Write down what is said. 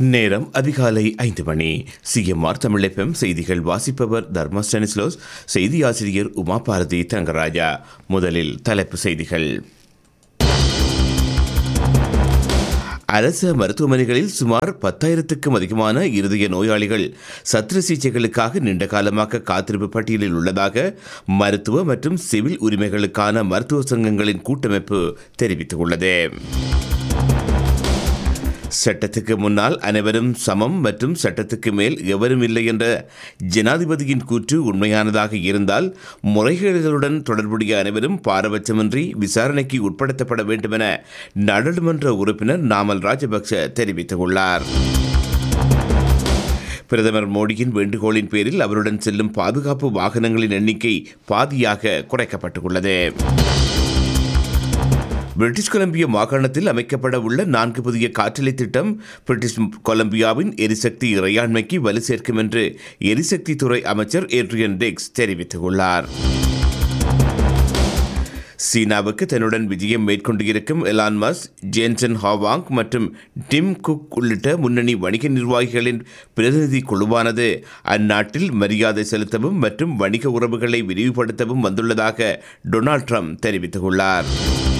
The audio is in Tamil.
நேரம் அதிகாலை ஐந்து மணி சிஎம்ஆர் தமிழப்பம் செய்திகள் வாசிப்பவர் தர்மா ஸ்டானிஸ்லோஸ் செய்தி ஆசிரியர் உமா பாரதி தங்கராஜா முதலில் தலைப்பு செய்திகள் அரசு மருத்துவமனைகளில் சுமார் பத்தாயிரத்துக்கும் அதிகமான இருதய நோயாளிகள் சத்திர சிகிச்சைகளுக்காக நீண்ட காலமாக காத்திருப்பு பட்டியலில் உள்ளதாக மருத்துவ மற்றும் சிவில் உரிமைகளுக்கான மருத்துவ சங்கங்களின் கூட்டமைப்பு தெரிவித்துள்ளது சட்டத்துக்கு முன்னால் அனைவரும் சமம் மற்றும் சட்டத்துக்கு மேல் எவரும் இல்லை என்ற ஜனாதிபதியின் கூற்று உண்மையானதாக இருந்தால் முறைகேடுகளுடன் தொடர்புடைய அனைவரும் பாரபட்சமின்றி விசாரணைக்கு உட்படுத்தப்பட வேண்டும் என நாடாளுமன்ற உறுப்பினர் நாமல் ராஜபக்ச தெரிவித்துள்ளார் பிரதமர் மோடியின் வேண்டுகோளின் பேரில் அவருடன் செல்லும் பாதுகாப்பு வாகனங்களின் எண்ணிக்கை பாதியாக குறைக்கப்பட்டுள்ளது பிரிட்டிஷ் கொலம்பியா மாகாணத்தில் அமைக்கப்பட உள்ள நான்கு புதிய காற்றலை திட்டம் பிரிட்டிஷ் கொலம்பியாவின் எரிசக்தி இறையாண்மைக்கு வலு சேர்க்கும் என்று எரிசக்தி துறை அமைச்சர் ஏட்ரியன் டெக்ஸ் தெரிவித்துள்ளார் சீனாவுக்கு தன்னுடன் விஜயம் மேற்கொண்டு இருக்கும் எலான் மஸ் ஜேன்சன் ஹாவாங் மற்றும் டிம் குக் உள்ளிட்ட முன்னணி வணிக நிர்வாகிகளின் பிரதிநிதி குழுவானது அந்நாட்டில் மரியாதை செலுத்தவும் மற்றும் வணிக உறவுகளை விரிவுபடுத்தவும் வந்துள்ளதாக டொனால்ட் ட்ரம்ப் தெரிவித்துள்ளார்